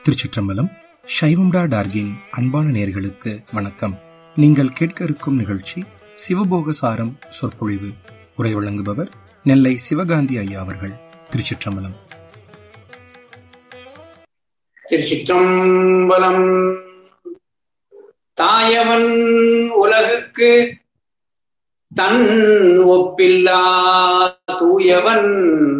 திருச்சிற்றம்பலம் சைவம்டா டார்கின் அன்பான நேர்களுக்கு வணக்கம் நீங்கள் கேட்க இருக்கும் நிகழ்ச்சி சிவபோக சாரம் சொற்பொழிவு உரை வழங்குபவர் நெல்லை சிவகாந்தி ஐயா அவர்கள் திருச்சிற்றம்பலம் திருச்சிற்றம்பலம் தாயவன் உலகுக்கு தன் ஒப்பில்லா தூயவன்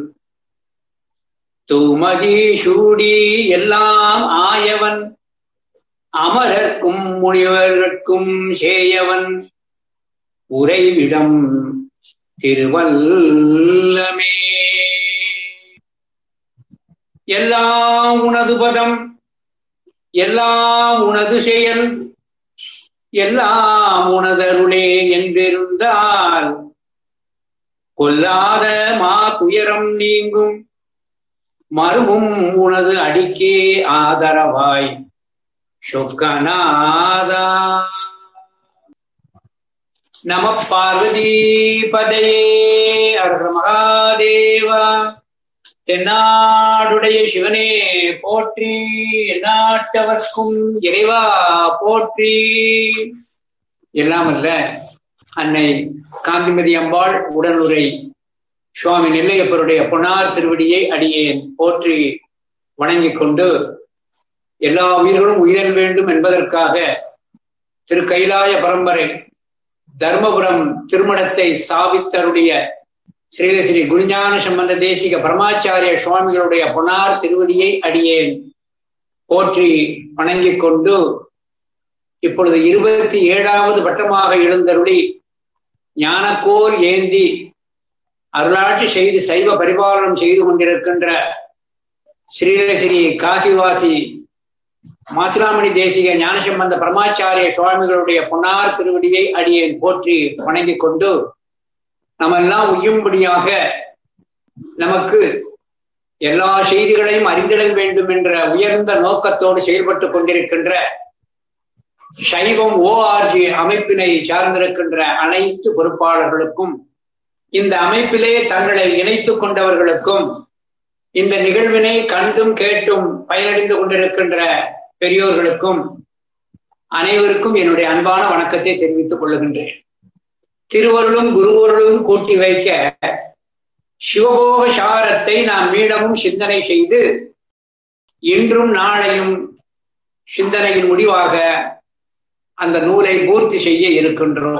தூமதி சூடி எல்லாம் ஆயவன் அமரர்க்கும் முனிவர்க்கும் சேயவன் உறைவிடம் திருவல்லமே எல்லாம் உனது பதம் எல்லாம் உனது செயல் எல்லாம் உனதருளே என்றிருந்தால் கொல்லாத மா துயரம் நீங்கும் மறுவும் உனது அடிக்கே ஆதரவாய் சொக்கநாதா நம பார்வதி பதையே அர்ஹ மகாதேவா தென்னாடுடைய சிவனே போற்றி எந்நாட்டவர்க்கும் இறைவா போற்றி எல்லாம் அல்ல அன்னை காந்திமதி அம்பாள் உடனுரை சுவாமி நெல்லையப்பருடைய பொன்னார் திருவடியை அடியேன் போற்றி வணங்கிக் கொண்டு எல்லா உயிர்களும் உயிரல் வேண்டும் என்பதற்காக திரு கைலாய பரம்பரை தர்மபுரம் திருமணத்தை சாவித்தருடைய ஸ்ரீ ஸ்ரீ குருஞான சம்பந்த தேசிக பரமாச்சாரிய சுவாமிகளுடைய பொன்னார் திருவடியை அடியேன் போற்றி வணங்கிக் கொண்டு இப்பொழுது இருபத்தி ஏழாவது பட்டமாக எழுந்தருளி ஞானக்கோல் ஏந்தி அருளாட்சி செய்து சைவ பரிபாலனம் செய்து கொண்டிருக்கின்ற ஸ்ரீலஸ்ரீ காசிவாசி மாசிலாமணி தேசிக ஞானசம்பந்த பரமாச்சாரிய சுவாமிகளுடைய பொன்னார் திருவடியை அடியேன் போற்றி வணங்கிக் கொண்டு நம்ம எல்லாம் உய்யும்படியாக நமக்கு எல்லா செய்திகளையும் அறிந்திட வேண்டும் என்ற உயர்ந்த நோக்கத்தோடு செயல்பட்டுக் கொண்டிருக்கின்ற சைவம் ஓஆர்ஜி அமைப்பினை சார்ந்திருக்கின்ற அனைத்து பொறுப்பாளர்களுக்கும் இந்த அமைப்பிலே தங்களை இணைத்துக் கொண்டவர்களுக்கும் இந்த நிகழ்வினை கண்டும் கேட்டும் பயனடைந்து கொண்டிருக்கின்ற பெரியோர்களுக்கும் அனைவருக்கும் என்னுடைய அன்பான வணக்கத்தை தெரிவித்துக் கொள்ளுகின்றேன் திருவருளும் குருவருளும் கூட்டி வைக்க சிவபோக சாரத்தை நாம் மீளமும் சிந்தனை செய்து இன்றும் நாளையும் சிந்தனையின் முடிவாக அந்த நூலை பூர்த்தி செய்ய இருக்கின்றோம்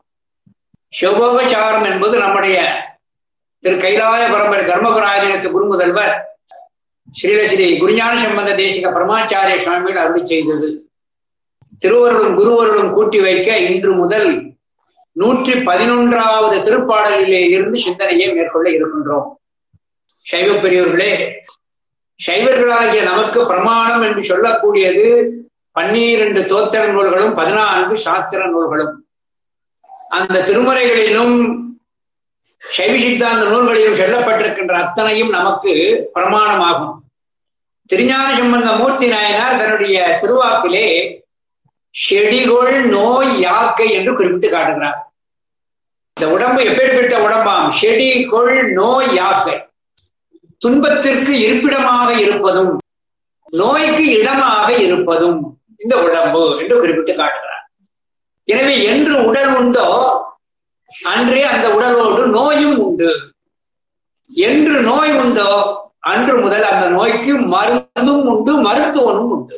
சிவபோகசாரம் என்பது நம்முடைய திரு கைலாய பரம்பரை தர்மபுராஜனத்து குருமுதல்வர் ஸ்ரீலஸ்ரீ குருஞான சம்பந்த தேசிக பரமாச்சாரிய சுவாமிகள் அருளி செய்தது திருவருளும் குருவருளும் கூட்டி வைக்க இன்று முதல் நூற்றி பதினொன்றாவது திருப்பாடலிலே இருந்து சிந்தனையை மேற்கொள்ள இருக்கின்றோம் சைவ பெரியவர்களே சைவர்களாகிய நமக்கு பிரமாணம் என்று சொல்லக்கூடியது பன்னிரண்டு தோத்திர நூல்களும் பதினான்கு சாஸ்திர நூல்களும் அந்த திருமுறைகளிலும் சைவ சித்தாந்த நூல்களிலும் சொல்லப்பட்டிருக்கின்ற அத்தனையும் நமக்கு பிரமாணமாகும் திருஞான சம்பந்த மூர்த்தி நாயனார் தன்னுடைய திருவாக்கிலே செடிகொள் நோய் யாக்கை என்று குறிப்பிட்டு காட்டுகிறார் இந்த உடம்பு எப்பேற்பட்ட உடம்பாம் செடி கொள் நோய் யாக்கை துன்பத்திற்கு இருப்பிடமாக இருப்பதும் நோய்க்கு இடமாக இருப்பதும் இந்த உடம்பு என்று குறிப்பிட்டு காட்டுகிறார் எனவே என்று உடல் உண்டோ அன்றே அந்த உடலோடு நோயும் உண்டு என்று நோய் உண்டோ அன்று முதல் அந்த நோய்க்கு மருந்தும் உண்டு மருத்துவனும் உண்டு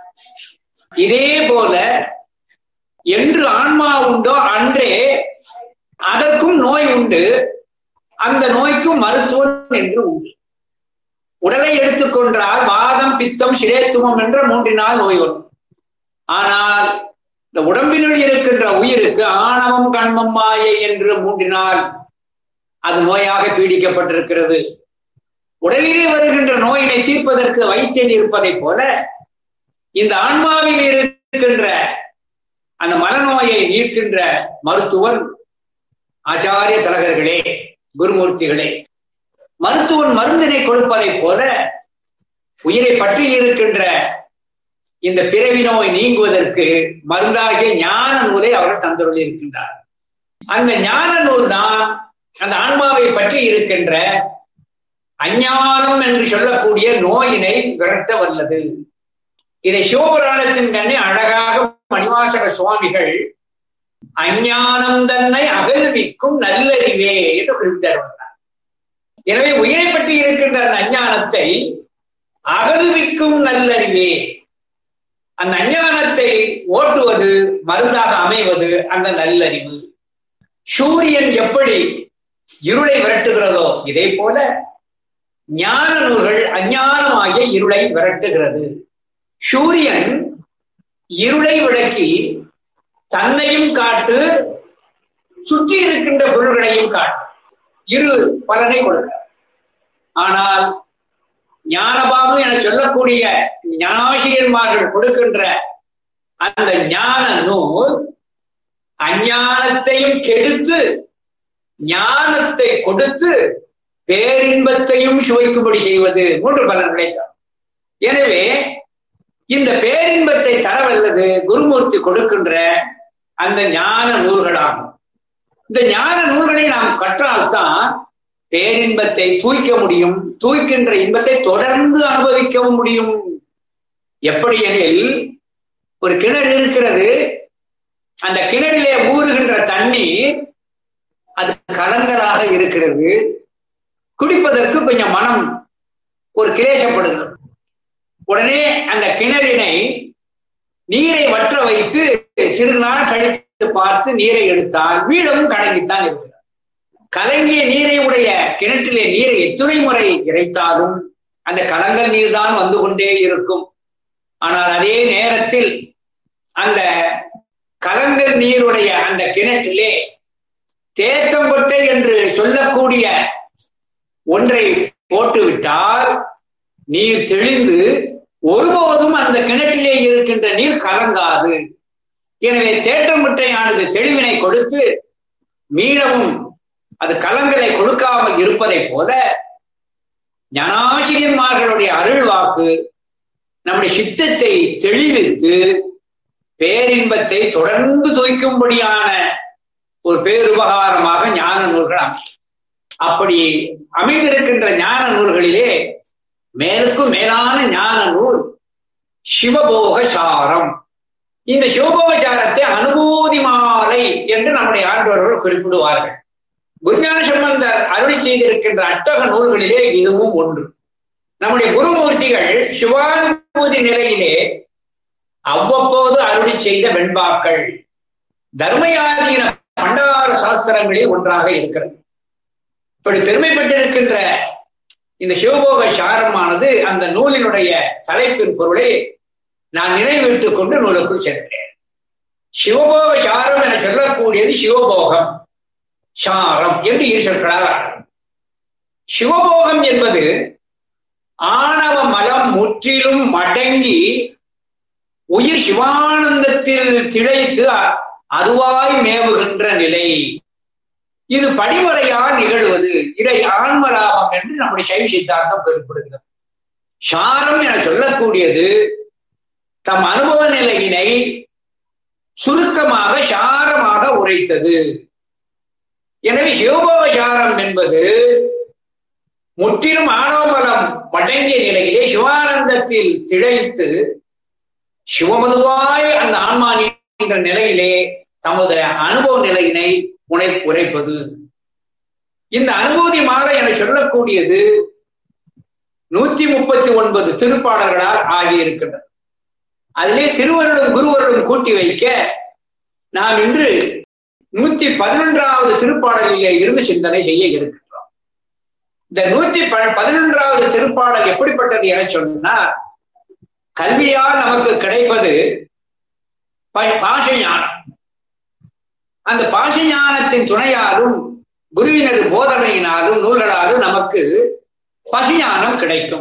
இதே போல என்று ஆன்மா உண்டோ அன்றே அதற்கும் நோய் உண்டு அந்த நோய்க்கும் மருத்துவம் என்று உண்டு உடலை எடுத்துக்கொண்டால் வாதம் பித்தம் சிரேத்துவம் என்ற மூன்றினால் நோய் வரும் ஆனால் இந்த உடம்பினுள் இருக்கின்ற உயிருக்கு ஆணவம் கண்மம் மாயை என்று மூன்றினால் அது நோயாக பீடிக்கப்பட்டிருக்கிறது உடலிலே வருகின்ற நோயினை தீர்ப்பதற்கு வைத்தியன் இருப்பதை போல இந்த ஆன்மாவில் இருக்கின்ற அந்த மனநோயை நீர்க்கின்ற மருத்துவர் ஆச்சாரிய தலகர்களே குருமூர்த்திகளே மருத்துவன் மருந்தினை கொடுப்பதை போல உயிரை பற்றி இருக்கின்ற இந்த பிறவி நோய் நீங்குவதற்கு மருந்தாகிய ஞான நூலை அவர்கள் தந்துள்ள இருக்கின்றார் அந்த ஞான நூல் தான் அந்த ஆன்மாவை பற்றி இருக்கின்ற அஞ்ஞானம் என்று சொல்லக்கூடிய நோயினை விரட்ட வல்லது இதை சிவபுராணத்தின் கண்ணே அழகாக மணிவாசக சுவாமிகள் அஞ்ஞானம் தன்னை அகழ்விக்கும் நல்லறிவே என்று குறிப்பிட்டார் எனவே உயிரை பற்றி இருக்கின்ற அந்த அஞ்ஞானத்தை அகழ்விக்கும் நல்லறிவே அந்த அஞ்ஞானத்தை ஓட்டுவது மருந்தாக அமைவது அந்த நல்லறிவு சூரியன் எப்படி இருளை விரட்டுகிறதோ இதே போல ஞான நூல்கள் அஞ்ஞானமாகிய இருளை விரட்டுகிறது சூரியன் இருளை விளக்கி தன்னையும் காட்டு சுற்றி இருக்கின்ற பொருள்களையும் காட்டு இரு பலனை கொடுக்க ஆனால் ஞானபாபு என சொல்லக்கூடிய ஞானாசிரியன்மார்கள் கொடுக்கின்ற அந்த ஞான நூல் அஞ்ஞானத்தையும் கெடுத்து ஞானத்தை கொடுத்து பேரின்பத்தையும் சுவைக்கும்படி செய்வது மூன்று பலன்களை எனவே இந்த பேரின்பத்தை தரவல்லது குருமூர்த்தி கொடுக்கின்ற அந்த ஞான நூல்களாகும் இந்த ஞான நூல்களை நாம் கற்றால்தான் பேரின்பத்தை தூய்க்க முடியும் தூய்க்கின்ற இன்பத்தை தொடர்ந்து அனுபவிக்கவும் முடியும் எப்படி எனில் ஒரு கிணறு இருக்கிறது அந்த கிணறிலே ஊறுகின்ற தண்ணீர் அது கலங்கலாக இருக்கிறது குடிப்பதற்கு கொஞ்சம் மனம் ஒரு கிளேசப்படுகிறது உடனே அந்த கிணறினை நீரை வற்ற வைத்து சிறிது நாள் கழித்து பார்த்து நீரை எடுத்தால் வீடமும் கலங்கித்தான் இருக்கிறது கலங்கிய நீரை உடைய கிணற்றிலே நீரை எத்துணை முறை இறைத்தாலும் அந்த கலங்கல் நீர் தான் வந்து கொண்டே இருக்கும் ஆனால் அதே நேரத்தில் அந்த கலங்கல் நீருடைய அந்த கிணற்றிலே தேத்தம்பொட்டை என்று சொல்லக்கூடிய ஒன்றை போட்டுவிட்டால் நீர் தெளிந்து ஒருபோதும் அந்த கிணற்றிலே இருக்கின்ற நீர் கலங்காது எனவே தேற்றமுட்டையானது தெளிவினை கொடுத்து மீளவும் அது கலங்களை கொடுக்காமல் இருப்பதை போல ஞானாசிரியன்மார்களுடைய அருள் வாக்கு நம்முடைய சித்தத்தை தெளிவித்து பேரின்பத்தை தொடர்ந்து துவைக்கும்படியான ஒரு பேருபகாரமாக ஞான நூல்கள் அமையும் அப்படி அமைந்திருக்கின்ற ஞான நூல்களிலே மேலுக்கும் மேலான ஞான நூல் சிவபோக சாரம் இந்த சிவபோக சாரத்தை அனுபூதி மாலை என்று நம்முடைய ஆண்டவர்கள் குறிப்பிடுவார்கள் குருஞான சம்பந்தர் அருளி செய்திருக்கின்ற அட்டக நூல்களிலே இதுவும் ஒன்று நம்முடைய குருமூர்த்திகள் சிவானுபூதி நிலையிலே அவ்வப்போது அருளி செய்த வெண்பாக்கள் தர்மயாதீன பண்டார சாஸ்திரங்களில் ஒன்றாக இருக்கிறது இப்படி பெருமை பெற்றிருக்கின்ற இந்த சிவபோக சாரமானது அந்த நூலினுடைய தலைப்பின் பொருளை நான் நினைவிட்டுக் கொண்டு நூலுக்குள் சென்றேன் சிவபோக சாரம் என சொல்லக்கூடியது சிவபோகம் சாரம் என்று ஈஸ்வர்களால் சிவபோகம் என்பது ஆணவ மலம் முற்றிலும் மடங்கி உயிர் சிவானந்தத்தில் திளைத்து அதுவாய் மேவுகின்ற நிலை இது படிமுறையால் நிகழ்வது இதை ஆன்மலாபம் என்று நம்முடைய சைவ சித்தாந்தம் குறிப்பிடுகிறது சாரம் என சொல்லக்கூடியது தம் அனுபவ நிலையினை சுருக்கமாக சாரமாக உரைத்தது எனவே சிவபோகசாரம் என்பது முற்றிலும் ஆணவபலம் மடங்கிய நிலையிலே சிவானந்தத்தில் திளைத்து சிவமதுவாய் அந்த ஆன்மா என்ற நிலையிலே தமது அனுபவ நிலையினை உணை உரைப்பது இந்த அனுபூதி மாலை என சொல்லக்கூடியது நூத்தி முப்பத்தி ஒன்பது திருப்பாடல்களால் ஆகியிருக்கின்றன அதிலே திருவருளும் குருவருளும் கூட்டி வைக்க நாம் இன்று நூத்தி பதினொன்றாவது திருப்பாடலிலே இருந்து சிந்தனை செய்ய இருக்கின்றோம் இந்த நூத்தி பதினொன்றாவது திருப்பாடல் எப்படிப்பட்டது என சொன்னால் கல்வியால் நமக்கு கிடைப்பது பாஷ ஞானம் அந்த பாஷ ஞானத்தின் துணையாலும் குருவினது போதனையினாலும் நூல்களாலும் நமக்கு பசுஞானம் கிடைக்கும்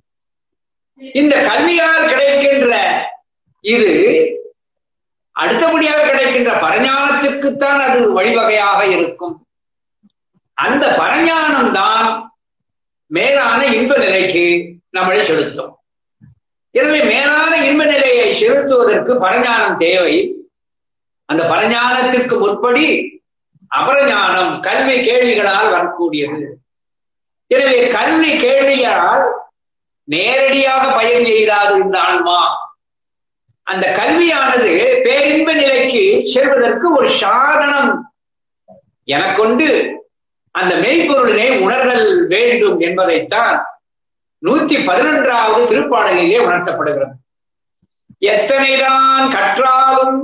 இந்த கல்வியால் கிடைக்கின்ற இது அடுத்தபடியாக கிடைக்கின்ற பரஞானத்திற்குத்தான் அது வழிவகையாக இருக்கும் அந்த பரஞானம் தான் மேலான இன்ப நிலைக்கு நம்மளை செலுத்தும் எனவே மேலான இன்ப நிலையை செலுத்துவதற்கு பரஞானம் தேவை அந்த பரஞானத்திற்கு முற்படி அபரஞானம் கல்வி கேள்விகளால் வரக்கூடியது எனவே கல்வி கேள்வியால் நேரடியாக பயன் செய்தாது இந்த ஆன்மா அந்த கல்வியானது பேரின்ப நிலைக்கு செல்வதற்கு ஒரு சாதனம் எனக்கொண்டு அந்த மெய்ப்பொருளினை உணர்தல் வேண்டும் என்பதைத்தான் நூத்தி பதினொன்றாவது திருப்பாடலிலே உணர்த்தப்படுகிறது எத்தனைதான் கற்றாலும்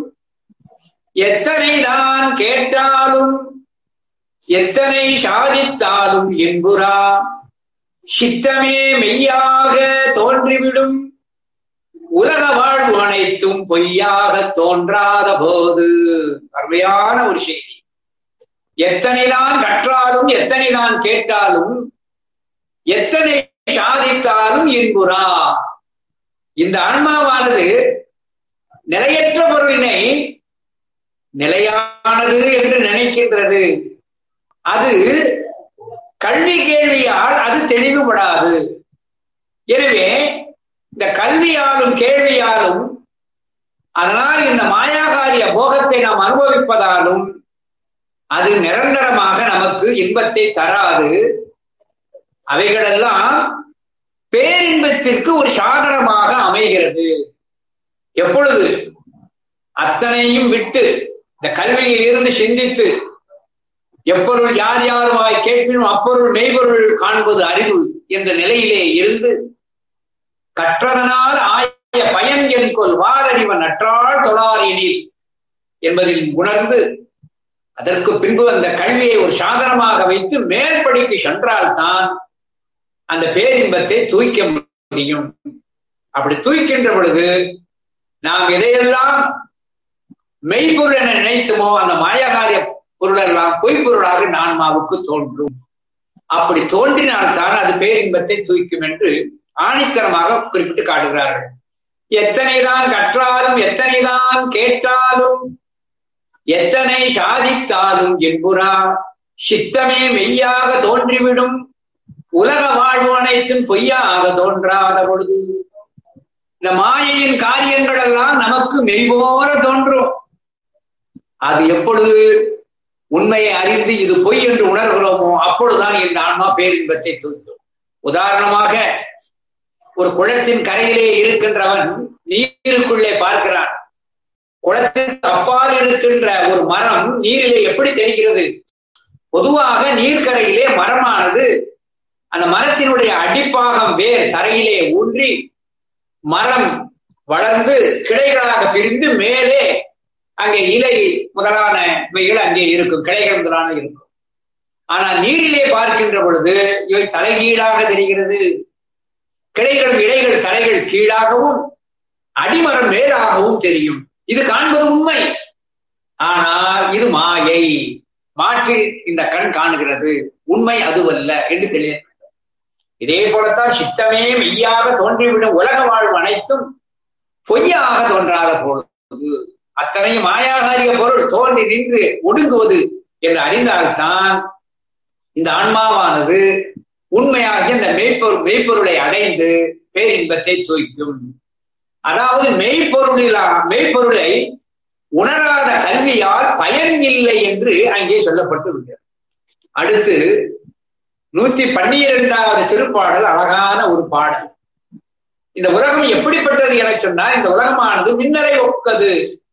எத்தனைதான் கேட்டாலும் எத்தனை சாதித்தாலும் என்புரா சித்தமே மெய்யாக தோன்றிவிடும் உலக வாழ்வு அனைத்தும் பொய்யாக தோன்றாத போது அருமையான ஒரு செய்தி எத்தனைதான் கற்றாலும் எத்தனைதான் கேட்டாலும் எத்தனை சாதித்தாலும் என்புரா இந்த ஆன்மாவானது நிலையற்ற பொருளினை நிலையானது என்று நினைக்கின்றது அது கல்வி கேள்வியால் அது தெளிவுபடாது எனவே இந்த கல்வியாலும் கேள்வியாலும் அதனால் இந்த மாயாகாரிய போகத்தை நாம் அனுபவிப்பதாலும் அது நிரந்தரமாக நமக்கு இன்பத்தை தராது அவைகளெல்லாம் பேரின்பத்திற்கு ஒரு சாதனமாக அமைகிறது எப்பொழுது அத்தனையும் விட்டு இந்த கல்வியில் இருந்து சிந்தித்து எப்பொருள் யார் யாருமாய் கேட்பினும் அப்பொருள் மெய்பொருள் காண்பது அறிவு என்ற நிலையிலே இருந்து கற்றதனால் ஆய பயன் என் கொள் வாரறிவன் நற்றாள் தொழாரியனில் என்பதில் உணர்ந்து அதற்கு பின்பு அந்த கல்வியை ஒரு சாதனமாக வைத்து மேற்படிக்கு சென்றால்தான் அந்த பேரின்பத்தை தூய்க்க முடியும் அப்படி தூய்க்கின்ற பொழுது நாம் எதையெல்லாம் மெய்ப்பொருள் என நினைத்துமோ அந்த மாயகாரிய பொருளெல்லாம் பொய்ப்பொருளாக நான்மாவுக்கு தோன்றும் அப்படி தோன்றினால்தான் அது பேரின்பத்தை தூய்க்கும் என்று ஆணித்தரமாக குறிப்பிட்டு காட்டுகிறார்கள் எத்தனைதான் கற்றாலும் எத்தனைதான் கேட்டாலும் எத்தனை சாதித்தாலும் என்புரா சித்தமே மெய்யாக தோன்றிவிடும் உலக வாழ்வு அனைத்தும் பொய்யாக தோன்றாத பொழுது இந்த மாயையின் காரியங்கள் எல்லாம் நமக்கு மெய்போல தோன்றும் அது எப்பொழுது உண்மையை அறிந்து இது பொய் என்று உணர்கிறோமோ அப்பொழுதுதான் இந்த ஆன்மா பேரின்பத்தை தூண்டும் உதாரணமாக ஒரு குளத்தின் கரையிலே இருக்கின்றவன் நீருக்குள்ளே பார்க்கிறான் குளத்திற்கு அப்பால் இருக்கின்ற ஒரு மரம் நீரிலே எப்படி தெரிகிறது பொதுவாக நீர்க்கரையிலே மரமானது அந்த மரத்தினுடைய அடிப்பாகம் வேர் தரையிலே ஊன்றி மரம் வளர்ந்து கிளைகளாக பிரிந்து மேலே அங்கே இலை முதலானவைகள் அங்கே இருக்கும் கிளைகள் முதலான இருக்கும் ஆனால் நீரிலே பார்க்கின்ற பொழுது இவை தலைகீழாக தெரிகிறது கிளைகளும் இலைகள் தலைகள் கீழாகவும் அடிமரம் மேலாகவும் தெரியும் இது காண்பது உண்மை ஆனால் இது மாயை மாற்றி இந்த கண் காணுகிறது உண்மை அதுவல்ல என்று தெளிய இதே போலத்தான் சித்தமே மெய்யாக தோன்றிவிடும் உலக வாழ்வு அனைத்தும் பொய்யாக தோன்றாத பொழுது அத்தனையும் மாயாகாரிய பொருள் தோன்றி நின்று ஒடுங்குவது என்று அறிந்தால்தான் இந்த ஆன்மாவானது உண்மையாகிய இந்த மெய்ப்பொருள் மெய்ப்பொருளை அடைந்து பேரின்பத்தை தூய்க்கும் அதாவது மெய்ப்பொருளிலா மெய்ப்பொருளை உணராத கல்வியால் பயன் இல்லை என்று அங்கே சொல்லப்பட்டு விட்டது அடுத்து நூத்தி பன்னிரண்டாவது திருப்பாடல் அழகான ஒரு பாடல் இந்த உலகம் எப்படிப்பட்டது என சொன்னால் இந்த உலகமானது மின்னலை ஒக்கது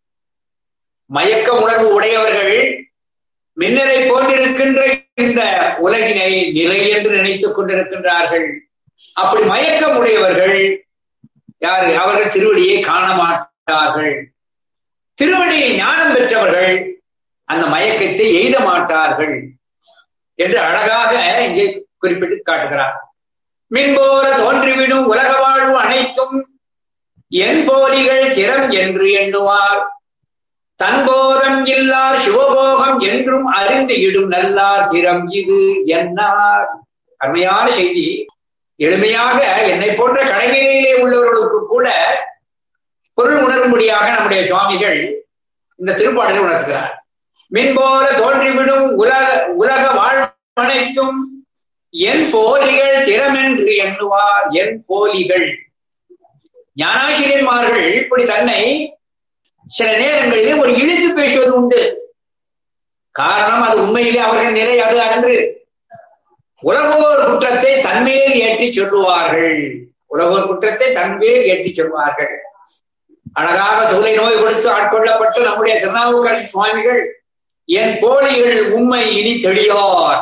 மயக்க உணர்வு உடையவர்கள் மின்னலை போன்றிருக்கின்ற இந்த உலகினை நிலை என்று நினைத்துக் கொண்டிருக்கின்றார்கள் அப்படி மயக்கம் உடையவர்கள் யாரு அவர்கள் திருவடியை காண மாட்டார்கள் திருவடியை ஞானம் பெற்றவர்கள் அந்த மயக்கத்தை எய்த மாட்டார்கள் என்று அழகாக இங்கே குறிப்பிட்டு காட்டுகிறார் மின்போல தோன்றிவிடும் உலக வாழ்வு அனைத்தும் என் போலிகள் திறம் என்று எண்ணுவார் தன்போதம் இல்லார் சிவபோகம் என்றும் அறிந்து இடும் நல்லார் திறம் இது என்னார் அருமையான செய்தி எளிமையாக என்னை போன்ற கடைநிலையிலே உள்ளவர்களுக்கு கூட பொருள் உணரும்படியாக நம்முடைய சுவாமிகள் இந்த திருப்பாடலை உணர்த்துகிறார் மின்போல தோன்றிவிடும் உலக உலக வாழ்வனைத்தும் என் போலிகள் திறமென்று எண்ணுவார் என் போலிகள் ஞானாசிரியன்மார்கள் இப்படி தன்னை சில நேரங்களிலே ஒரு இழுத்து பேசுவது உண்டு காரணம் அது உண்மையிலே அவர்கள் நிலை அது அன்று உலகோர் குற்றத்தை தன்மேல் ஏற்றி சொல்லுவார்கள் உலகோர் குற்றத்தை தன்மேல் ஏற்றி சொல்வார்கள் அழகாக சூளை நோய் கொடுத்து ஆட்கொள்ளப்பட்டு நம்முடைய திருநாவுக்கரசு சுவாமிகள் என் போலிகள் உண்மை இனி தெளியார்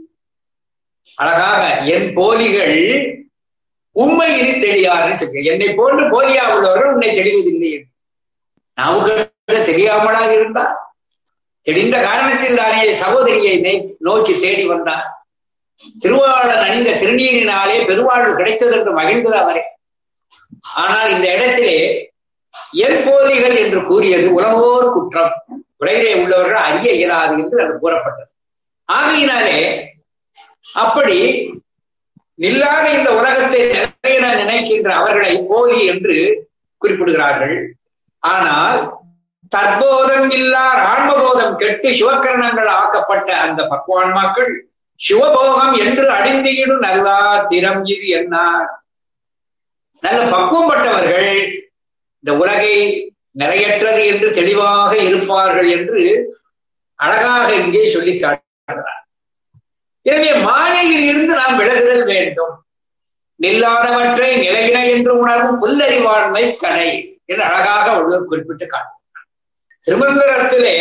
அழகாக என் போலிகள் உண்மை இனி தெளியார்னு சொல்லுங்க என்னை போன்று போலியா உள்ளவர்கள் உன்னை தெளிவதில்லை நாவுக்கு தெரியாமலாக இருந்தார் தெரிந்த காரணத்தில் தானே சகோதரியை நோக்கி தேடி வந்தார் திருவாளன் அணிந்த திருநீரினாலே பெருவாழ்வு கிடைத்தது என்று மகிழ்ந்தது அவரே ஆனால் இந்த இடத்திலே என் போலிகள் என்று கூறியது உலகோர் குற்றம் உலகிலே உள்ளவர்கள் அறிய இயலாது என்று அது கூறப்பட்டது ஆகையினாலே அப்படி நில்லாத இந்த உலகத்தை நிறைய நினைக்கின்ற அவர்களை போலி என்று குறிப்பிடுகிறார்கள் ஆனால் தற்போதம் இல்லார் ஆன்மபோதம் கெட்டு சிவக்கரணங்கள் ஆக்கப்பட்ட அந்த பக்குவான்மாக்கள் சிவபோகம் என்று அடிந்தியிடும் நல்லா திறம் இது என்ன நல்ல பக்குவம் பட்டவர்கள் இந்த உலகை நிறையற்றது என்று தெளிவாக இருப்பார்கள் என்று அழகாக இங்கே சொல்லி காட்டுகிறார் எனவே மாயையில் இருந்து நாம் விலகுதல் வேண்டும் நில்லாதவற்றை நிலையின என்று உணரும் புல்லறிவாண்மை கலை என்று அழகாக ஒருவர் குறிப்பிட்டு காட்டுகிறார் திருமந்திரத்திலே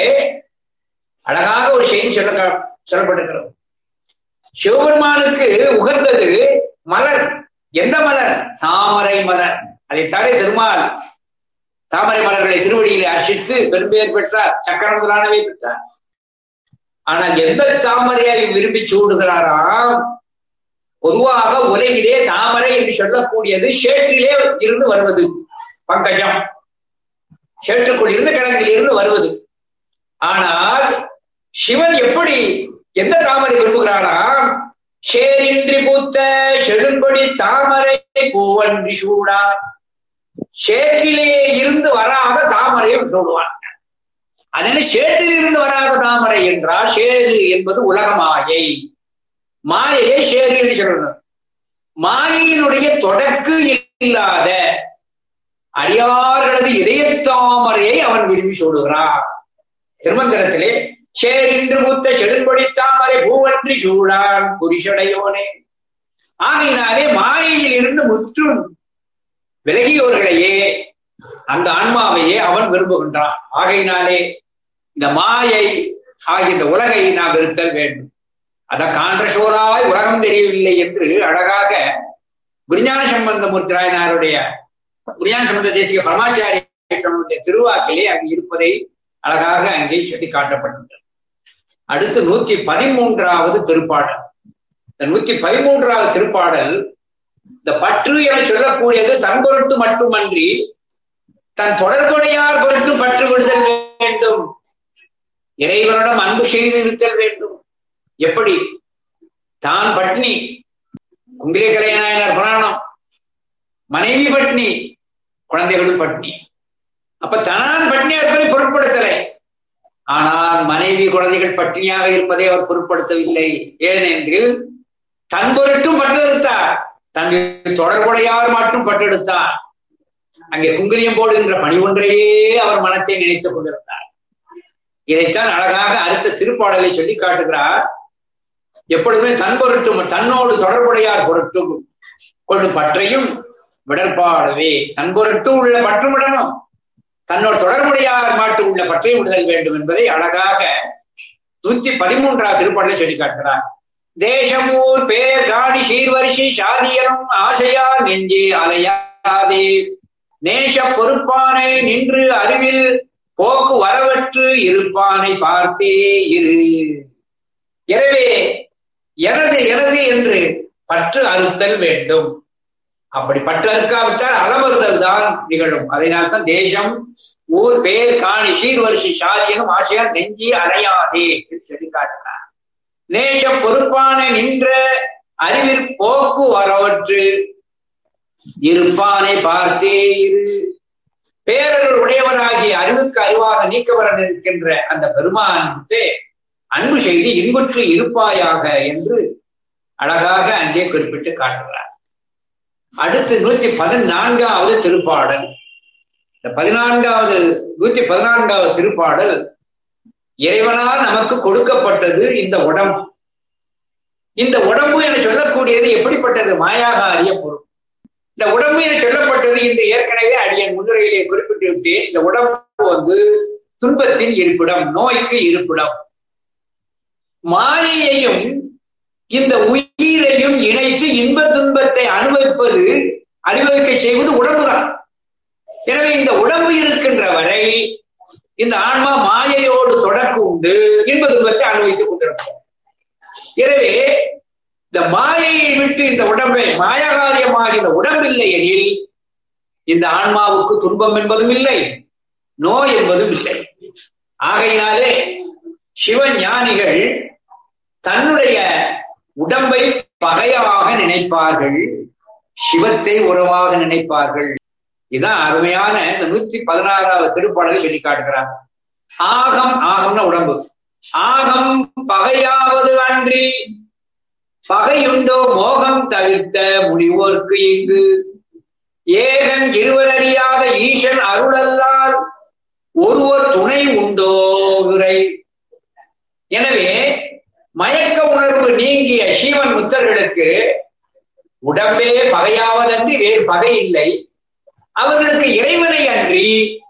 அழகாக ஒரு செய்தி சொல்ல சொல்லப்பட்டிருக்கிறது சிவபெருமானுக்கு உகந்தது மலர் எந்த மலர் தாமரை மலர் அதை தவிர திருமால் தாமரை மலர்களை திருவடியிலே அர்ச்சித்து பெரும்பெயர் பெற்றார் சக்கரம் முதலானவை பெற்றார் ஆனால் எந்த தாமரையை விரும்பி சூடுகிறாராம் பொதுவாக உலகிலே தாமரை என்று சொல்லக்கூடியது சேற்றிலே இருந்து வருவது பங்கஜம் சேற்றுக்குள் இருந்து கிழங்கில் இருந்து வருவது ஆனால் சிவன் எப்படி எந்த தாமரை விரும்புகிறாராம் சேரின்றி பூத்த செழுங்கொடி தாமரை பூவன்றி சூடார் சேற்றிலே இருந்து வராத தாமரையை சூடுவான் அதனால சேற்றில் இருந்து வராத தாமரை என்றால் சேரு என்பது உலக மாயை மாயையை சேரு என்று சொல்லணும் மாயையினுடைய தொடக்கு இல்லாத அடியார்களது இதயத்தாமரையை அவன் விரும்பி சொல்லுகிறான் திருமந்திரத்திலே சேரின்று மூத்த செடும்பொடி தாமரை பூவன்றி சூழான் புரிஷடையோனே ஆகையினாலே மாயையில் இருந்து முற்றும் விலகியோர்களையே அந்த ஆன்மாவையே அவன் விரும்புகின்றான் ஆகையினாலே இந்த மாயை ஆகிய இந்த உலகை நாம் இருத்தல் வேண்டும் அத காண்றசோராய் உலகம் தெரியவில்லை என்று அழகாக குருஞான சம்பந்தமூர்த்தி ராயனாருடைய குருஞான சம்பந்த தேசிய பரமாச்சாரிய திருவாக்கிலே அங்கு இருப்பதை அழகாக அங்கே சொல்லி காட்டப்பட்டுள்ளது அடுத்து நூத்தி பதிமூன்றாவது திருப்பாடல் இந்த நூத்தி பதிமூன்றாவது திருப்பாடல் இந்த பற்று என சொல்லக்கூடியது தன் பொருட்டு மட்டுமன்றி தன் தொடர்புடையார் பொருட்டு பற்று விடுதல் வேண்டும் இறைவனிடம் அன்பு செய்து இருத்தல் வேண்டும் எப்படி தான் பட்னி குங்கிலே கலைநாயனர் புராணம் மனைவி பட்னி குழந்தைகள் பட்னி அப்ப தான் பட்னியா இருப்பதை பொருட்படுத்தலை ஆனால் மனைவி குழந்தைகள் பட்டினியாக இருப்பதை அவர் பொருட்படுத்தவில்லை ஏனென்றில் தன் பொருட்டும் பட்டெடுத்தார் தன் தொடர்புடையார் மட்டும் பட்டெடுத்தார் அங்கே குங்கிலியம் போடுகின்ற பணி ஒன்றையே அவர் மனத்தை நினைத்துக் கொண்டிருந்தார் இதைத்தான் அழகாக அடுத்த திருப்பாடலை சொல்லி காட்டுகிறார் எப்பொழுதுமே தன் பொருட்டும் தன்னோடு தொடர்புடையார் பொருட்டும் கொள்ளும் பற்றையும் விடற்பாடவே தன் பொருட்டும் உள்ள பற்றும் விடணும் தன்னோடு தொடர்புடையார் மாட்டு உள்ள பற்றை விடுதல் வேண்டும் என்பதை அழகாக நூத்தி பதிமூன்றாவது திருப்பாடலை சொல்லி காட்டுகிறார் தேசமூர் பேர் காணி சீர்வரிசை சாதியனும் ஆசையா நெஞ்சே அலையாதே நேச பொறுப்பானை நின்று அறிவில் போக்கு வரவற்று இருப்பானை பார்த்தே இரு எனவே எனது எனது என்று பற்று அறுத்தல் வேண்டும் அப்படி பற்று அறுக்காவிட்டால் அளவறுதல் தான் நிகழும் அதனால் தான் தேசம் ஊர் பேர் காணி சீர்வரிசை சாதியனும் ஆசையா நெஞ்சி அலையாதே என்று சொல்லி காட்டினார் நேச பொறுப்பான நின்ற அறிவிற் போக்கு வரவற்று இருப்பானை பார்த்தே இரு பேரருள் உடையவராகிய அறிவுக்கு அறிவாக நீக்கவர இருக்கின்ற அந்த பெருமான் அன்பு செய்து இன்புற்று இருப்பாயாக என்று அழகாக அங்கே குறிப்பிட்டு காட்டுகிறார் அடுத்து நூத்தி பதினான்காவது திருப்பாடல் இந்த பதினான்காவது நூத்தி பதினான்காவது திருப்பாடல் இறைவனால் நமக்கு கொடுக்கப்பட்டது இந்த உடம்பு இந்த உடம்பு என சொல்லக்கூடியது எப்படிப்பட்டது மாயாக அறிய பொருள் இந்த உடம்பில் சொல்லப்பட்டது இந்த ஏற்கனவே அடியன் முன்னுரையிலே குறிப்பிட்டு விட்டு இந்த உடம்பு வந்து துன்பத்தின் இருப்பிடம் நோய்க்கு இருப்பிடம் மாயையையும் இந்த உயிரையும் இணைத்து இன்ப துன்பத்தை அனுபவிப்பது அனுபவிக்க செய்வது உடம்புதான் எனவே இந்த உடம்பு இருக்கின்ற வரை இந்த ஆன்மா மாயையோடு தொடர்பு உண்டு இன்ப துன்பத்தை அனுபவித்துக் கொண்டிருக்கும் எனவே இந்த மாயையை விட்டு இந்த உடம்பை மாயகாரியமாக இந்த உடம்பில்லை எனில் இந்த ஆன்மாவுக்கு துன்பம் என்பதும் இல்லை நோய் என்பதும் இல்லை ஆகையினாலே சிவஞானிகள் தன்னுடைய உடம்பை பகையாக நினைப்பார்கள் சிவத்தை உறவாக நினைப்பார்கள் இதான் அருமையான இந்த நூத்தி பதினாறாவது திருப்பாடலை சொல்லி காட்டுகிறார் ஆகம் ஆகம்னா உடம்பு ஆகம் பகையாவது அன்றி பகையுண்டோ மோகம் தவிர்த்த முனிவோர்க்கு இங்கு ஏகன் இருவரறியாத ஈசன் அருளல்லால் ஒருவர் துணை உண்டோ விரை எனவே மயக்க உணர்வு நீங்கிய சீவன் முத்தர்களுக்கு உடம்பே பகையாவதன்றி வேறு பகை இல்லை அவர்களுக்கு இறைவனை அன்றி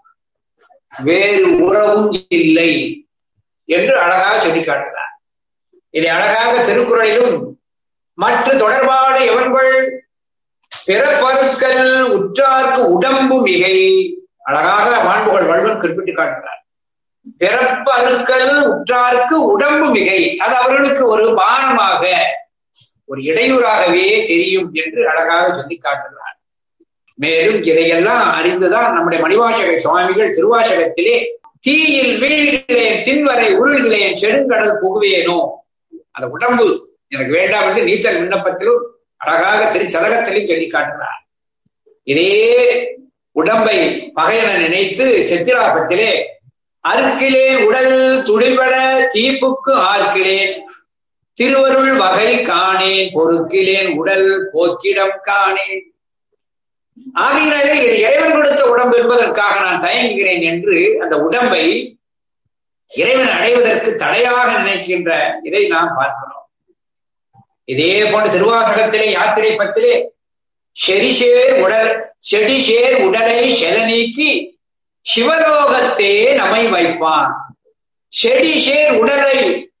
வேறு உறவும் இல்லை என்று அழகாக சொல்லி காட்டுகிறார் இதை அழகாக திருக்குறளிலும் மற்ற தொடர்பான எவன்கள் பிறப்பருக்கள் உற்றார்க்கு உடம்பு மிகை அழகாக மாண்புகள் வள்ளுவன் குறிப்பிட்டு காட்டுகிறார் பிறப்பருக்கள் உற்றார்க்கு உடம்பு மிகை அது அவர்களுக்கு ஒரு பானமாக ஒரு இடையூறாகவே தெரியும் என்று அழகாக சொல்லி காட்டுகிறார் மேலும் இதையெல்லாம் அறிந்துதான் நம்முடைய மணிவாசக சுவாமிகள் திருவாசகத்திலே தீயில் வீழ்கிறேன் தின்வரை உருள்கிறேன் செடுங்கடல் புகுவேனோ அந்த உடம்பு எனக்கு வேண்டாம் என்று நீத்தல் விண்ணப்பத்திலும் அழகாக திருச்சலகத்திலும் சொல்லி காட்டுகிறார் இதே உடம்பை பகையன நினைத்து செத்திராபத்திலே அறுக்கிலேன் உடல் துடிபட தீப்புக்கு ஆர்க்கிலேன் திருவருள் வகை காணேன் பொறுக்கிலேன் உடல் போக்கிடம் காணேன் ஆகையினாலே இது இறைவன் கொடுத்த உடம்பு என்பதற்காக நான் தயங்குகிறேன் என்று அந்த உடம்பை இறைவன் அடைவதற்கு தடையாக நினைக்கின்ற இதை நாம் பார்க்கிறோம் இதே போன்ற திருவாசகத்திலே யாத்திரை பத்திலே செடிசேர் உடல் செடிசேர் உடலை செல நீக்கி சிவலோகத்தே நம்மை வைப்பான் செடிசேர் உடலை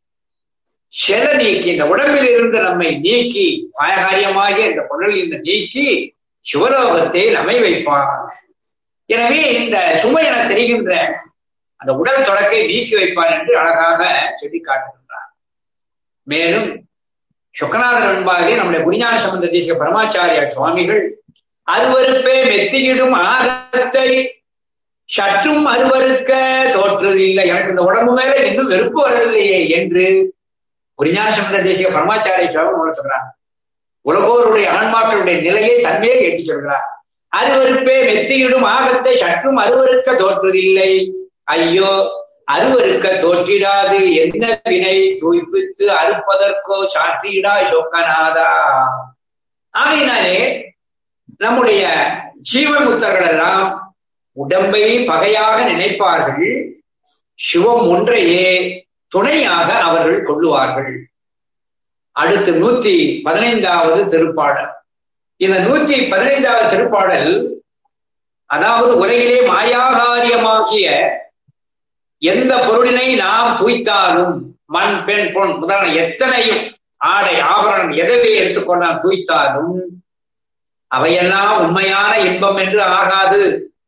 செல நீக்கி இந்த உடம்பில் இருந்து நம்மை நீக்கி பாயகாரியமாகிய இந்த உடலில் இருந்து நீக்கி சிவலோகத்தை நம்மை வைப்பான் எனவே இந்த சுமை என தெரிகின்ற அந்த உடல் தொடக்கை நீக்கி வைப்பான் என்று அழகாக சொல்லி காட்டுகின்றார் மேலும் சுக்கநாதர் அன்பாகி நம்முடைய குடிஞான சம்பந்த தேசிய பரமாச்சாரியா சுவாமிகள் அருவருப்பே மெத்தியிடும் ஆகத்தை சற்றும் அருவருக்க தோற்றது இல்லை எனக்கு இந்த உடம்பு மேல இன்னும் வெறுப்பு வரவில்லையே என்று குடிஞான சம்பந்த தேசிய பரமாச்சாரிய சுவாமி உணர்த்துகிறார் உலகோருடைய ஆன்மாக்களுடைய நிலையை தன்மையை ஏற்றி சொல்கிறார் அருவருப்பே மெத்தியிடும் ஆகத்தை சற்றும் அருவருக்க தோற்றுவதில்லை ஐயோ அருவருக்க தோற்றிடாது என்ன வினை தூய்ப்பித்து அறுப்பதற்கோ சாற்றிடா சொக்கநாதா ஆகையினாலே நம்முடைய சீவன்முத்தர்கள் எல்லாம் உடம்பை பகையாக நினைப்பார்கள் சிவம் ஒன்றையே துணையாக அவர்கள் கொள்ளுவார்கள் அடுத்து நூத்தி பதினைந்தாவது திருப்பாடல் இந்த நூத்தி பதினைந்தாவது திருப்பாடல் அதாவது உலகிலே மாயாகாரியமாகிய எந்த பொருளினை நாம் தூய்த்தாலும் மண் பெண் பொன் முதலான எத்தனையும் ஆடை ஆபரணம் எதவே எடுத்துக்கொண்டால் தூய்த்தாலும் அவையெல்லாம் உண்மையான இன்பம் என்று ஆகாது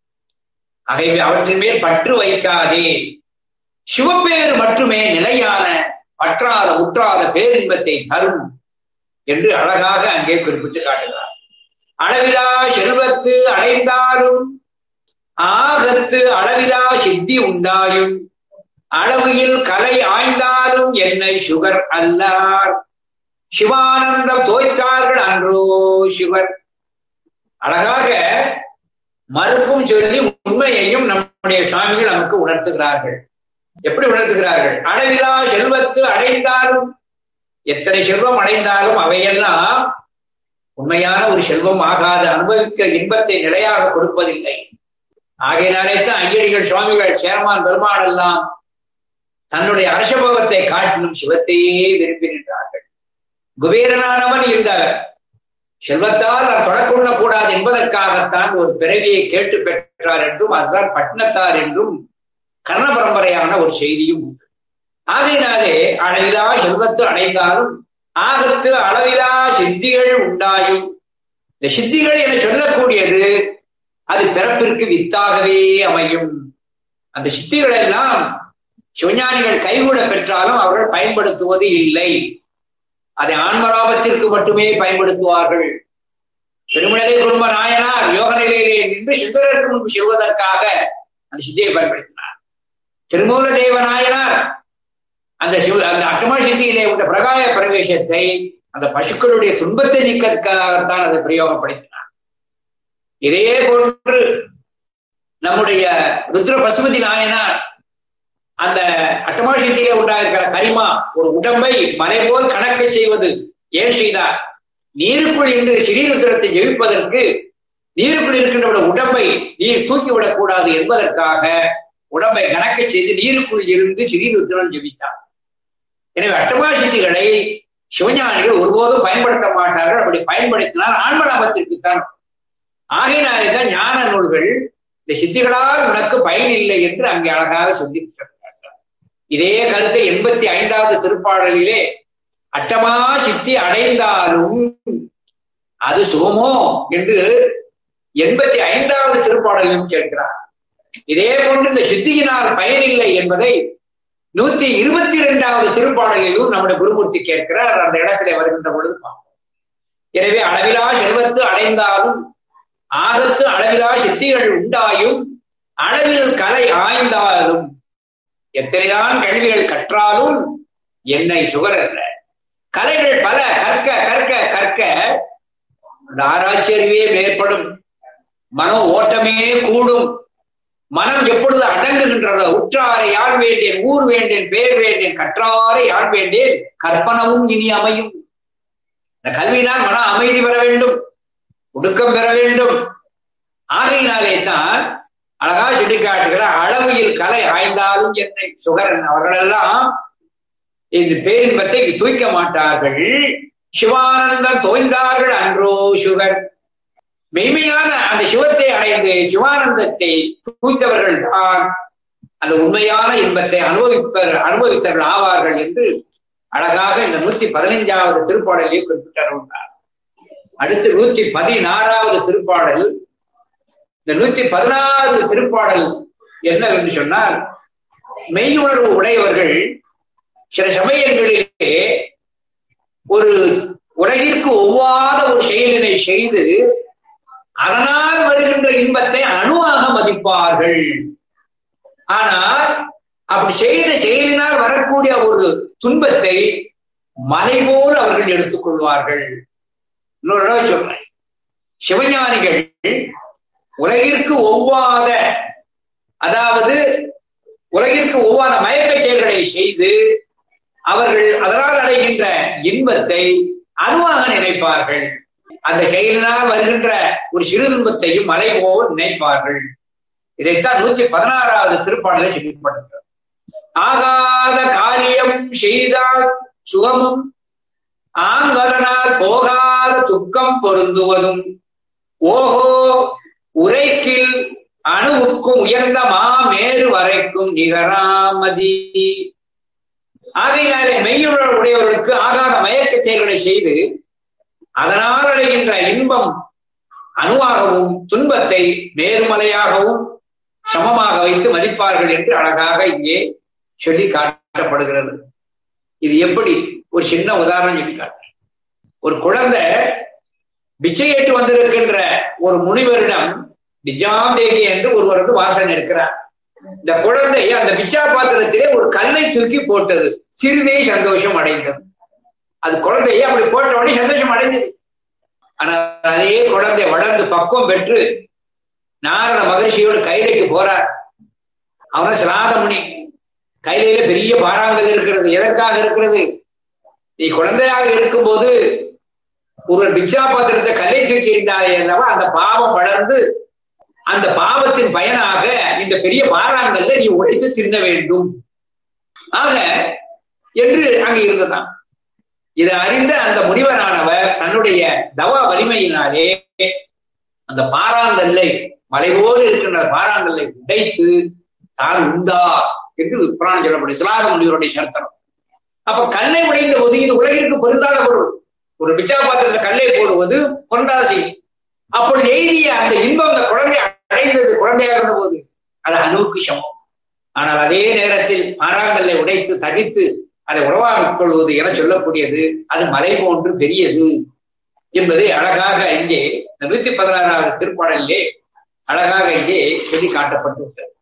ஆகவே அவற்றின் மேல் பற்று வைக்காதே சிவப்பேறு மட்டுமே நிலையான பற்றாத உற்றாத பேரின்பத்தை தரும் என்று அழகாக அங்கே குறிப்பிட்டு காட்டுகிறார் அளவிலா செல்வத்து அடைந்தாலும் ஆகத்து அளவிலா சித்தி உண்டாயும் அளவியில் கலை ஆய்ந்தாலும் என்னை சுகர் அல்லார் சிவானந்தம் தோய்த்தார்கள் அன்றோ சிவர் அழகாக மறுப்பும் சொல்லி உண்மையையும் நம்முடைய சுவாமிகள் நமக்கு உணர்த்துகிறார்கள் எப்படி உணர்த்துகிறார்கள் அளவிலா செல்வத்து அடைந்தாலும் எத்தனை செல்வம் அடைந்தாலும் அவையெல்லாம் உண்மையான ஒரு செல்வம் ஆகாத அனுபவிக்க இன்பத்தை நிலையாக கொடுப்பதில்லை ஆகையினாலே தான் ஐயடிகள் சுவாமிகள் சேரமான் பெருமாள் எல்லாம் தன்னுடைய அரசபோகத்தை காட்டிலும் சிவத்தையே விரும்பி நின்றார்கள் குபேரனானவன் இந்த செல்வத்தால் நான் தொடக்கொள்ள கூடாது என்பதற்காகத்தான் ஒரு பிறவியை கேட்டு பெற்றார் என்றும் அதுதான் பட்டினத்தார் என்றும் கர்ண பரம்பரையான ஒரு செய்தியும் உண்டு ஆகையினாலே அளவிலா செல்வத்து அடைந்தாலும் ஆகத்து அளவிலா சித்திகள் உண்டாயும் இந்த சித்திகள் என சொல்லக்கூடியது அது பிறப்பிற்கு வித்தாகவே அமையும் அந்த சித்திகள் எல்லாம் சிவஞானிகள் கைகூட பெற்றாலும் அவர்கள் பயன்படுத்துவது இல்லை அதை ஆன்மலாபத்திற்கு மட்டுமே பயன்படுத்துவார்கள் பெருமநிலை குடும்ப நாயனார் யோக நிலையிலே நின்று சித்தருக்கு முன்பு செல்வதற்காக அந்த சித்தியை பயன்படுத்தினார் திருமூல தேவ நாயனார் அந்த சிவ அந்த அட்டமா சித்தியிலே உள்ள பிரகாய பிரவேசத்தை அந்த பசுக்களுடைய துன்பத்தை நீக்கற்காகத்தான் அதை பிரயோகப்படுத்தினார் இதே போன்று நம்முடைய ருத்ர பசுமதி நாயனார் அந்த அட்டமாஷத்திலே உண்டாயிருக்கிற கரிமா ஒரு உடம்பை மலை போல் கணக்க செய்வது ஏன் செய்தார் நீருக்குள் இருந்து ஸ்ரீருத்திரத்தை ஜெயிப்பதற்கு நீருக்குள் இருக்கின்ற உடம்பை நீர் தூக்கிவிடக் கூடாது என்பதற்காக உடம்பை கணக்க செய்து நீருக்குள் இருந்து ஸ்ரீருத்திரன் ஜெபித்தார் எனவே அட்டமாசக்திகளை சிவஞானிகள் ஒருபோதும் பயன்படுத்த மாட்டார்கள் அப்படி பயன்படுத்தினால் ஆன்மலாபத்திற்குத்தான் ஆகையினாலே தான் ஞான நூல்கள் இந்த சித்திகளால் உனக்கு பயன் இல்லை என்று அங்கே அழகாக சொல்லி இதே கருத்தை எண்பத்தி ஐந்தாவது திருப்பாடலிலே அட்டமா சித்தி அடைந்தாலும் அது சுகமோ என்று எண்பத்தி ஐந்தாவது திருப்பாடலிலும் கேட்கிறார் இதே போன்று இந்த சித்தியினால் பயனில்லை என்பதை நூத்தி இருபத்தி இரண்டாவது திருப்பாடலிலும் நம்முடைய குருமூர்த்தி கேட்கிறார் அந்த இடத்திலே வருகின்ற பொழுது பார்ப்போம் எனவே அளவிலா செல்வத்து அடைந்தாலும் ஆகத்து அளவிலா சித்திகள் உண்டாயும் அளவில் கலை ஆய்ந்தாலும் எத்தனைதான் கல்விகள் கற்றாலும் என்னை சுகரல்ல கலைகள் பல கற்க கற்க கற்க அந்த ஆராய்ச்சி அறிவே மேற்படும் மன ஓட்டமே கூடும் மனம் எப்பொழுது அடங்குகின்றதோ உற்றாரை யாழ் வேண்டேன் ஊர் வேண்டேன் பேர் வேண்டேன் கற்றாரை யாழ் வேண்டேன் கற்பனவும் இனி அமையும் இந்த கல்வியினால் மன அமைதி பெற வேண்டும் ஒடுக்கம் பெற வேண்டும் ஆகையினாலே தான் அழகா சுட்டிக்காட்டுகிற அளவையில் கலை ஆய்ந்தாலும் என்னை சுகரன் அவர்களெல்லாம் இந்த பேரின்பத்தை தூய்க்க மாட்டார்கள் சிவானந்தம் தோய்ந்தார்கள் அன்றோ சுகர் மெய்மையான அந்த சிவத்தை அடைந்து சிவானந்தத்தை தூய்த்தவர்கள் தான் அந்த உண்மையான இன்பத்தை அனுபவிப்பர் அனுபவித்தவர்கள் ஆவார்கள் என்று அழகாக இந்த நூத்தி பதினைஞ்சாவது திருப்பாடலே குறிப்பிட்டார் அடுத்து நூத்தி பதினாறாவது திருப்பாடல் இந்த நூத்தி பதினாறு திருப்பாடல் என்னவென்று சொன்னால் மெய்யுணர்வு உடையவர்கள் சில சமயங்களிலே ஒரு உலகிற்கு ஒவ்வாத ஒரு செயலினை செய்து அதனால் வருகின்ற இன்பத்தை அணுவாக மதிப்பார்கள் ஆனால் அப்படி செய்த செயலினால் வரக்கூடிய ஒரு துன்பத்தை மலை போல் அவர்கள் எடுத்துக்கொள்வார்கள் இன்னொரு இடம் சொல்றேன் சிவஞானிகள் உலகிற்கு ஒவ்வாத அதாவது உலகிற்கு ஒவ்வாத மயக்க செயல்களை செய்து அவர்கள் அதனால் அடைகின்ற இன்பத்தை அணுவாக நினைப்பார்கள் அந்த செயலினால் வருகின்ற ஒரு சிறு துன்பத்தையும் மலை போல் நினைப்பார்கள் இதைத்தான் நூத்தி பதினாறாவது திருப்பாடலை சொல்லப்பட்டிருக்கிறது ஆகாத காரியம் செய்தால் சுகமும் ஆங்கதனால் போகாத துக்கம் பொருந்துவதும் ஓஹோ உரைக்கில் அணுவுக்கும் உயர்ந்த மாமேறு வரைக்கும் நிகராமதி ஆகையினாலே மெய்யுணர் உடையவர்களுக்கு ஆகாத மயக்க செயல்களை செய்து அதனால் அடைகின்ற இன்பம் அணுவாகவும் துன்பத்தை நேர்மலையாகவும் சமமாக வைத்து மதிப்பார்கள் என்று அழகாக இங்கே சொல்லி காட்டப்படுகிறது இது எப்படி ஒரு சின்ன உதாரணம் சொல்லி காட்டுறேன் ஒரு குழந்தை பிச்சையேட்டு வந்திருக்கின்ற ஒரு முனிவரிடம் நிஜாந்தேகி என்று ஒருவருக்கு வாசனை இருக்கிறார் இந்த குழந்தை அந்த பிச்சா பாத்திரத்திலே ஒரு கல்லை தூக்கி போட்டது சிறிதே சந்தோஷம் அடைந்தது அது குழந்தையை அப்படி போட்ட உடனே சந்தோஷம் அடைந்தது ஆனா அதே குழந்தை வளர்ந்து பக்குவம் பெற்று நாரத மகிழ்ச்சியோடு கைலைக்கு போறார் அவன் சிராத முனி கைலையில பெரிய பாராங்கல் இருக்கிறது எதற்காக இருக்கிறது நீ குழந்தையாக இருக்கும்போது ஒரு பிக்ஷா பாத்திரத்தை கல்லை தூக்கி இருந்தாரே அல்லவா அந்த பாவம் வளர்ந்து அந்த பாவத்தின் பயனாக இந்த பெரிய பாராங்கல்ல நீ உழைத்து தின்ன வேண்டும் ஆக என்று அங்க இருந்ததான் இதை அறிந்த அந்த முனிவரானவர் தன்னுடைய தவ வலிமையினாலே அந்த பாறாங்கல்லை மலைபோது இருக்கின்ற பாறாங்கல்லை உடைத்து தான் உண்டா என்று புராணம் சொல்லப்படும் சிலாக முனிவருடைய சர்த்தனம் அப்ப கல்லை உடைந்த போது இது உலகிற்கு பொருந்தாத பொருள் ஒரு பிச்சா பாத்திரத்தை கல்லை போடுவது கொண்டாசி அப்பொழுது எய்திய அந்த இன்பம் அந்த குழந்தை அடைந்தது குழந்தையாக இருந்த போது அது அணுவுக்கு சமம் ஆனால் அதே நேரத்தில் பாறாங்கல்லை உடைத்து தகித்து அதை உறவாக உட்கொள்வது என சொல்லக்கூடியது அது மலை போன்று பெரியது என்பதை அழகாக இங்கே இந்த நூத்தி பதினாறாவது திருப்பாடலிலே அழகாக இங்கே சொல்லி காட்டப்பட்டிருக்கிறது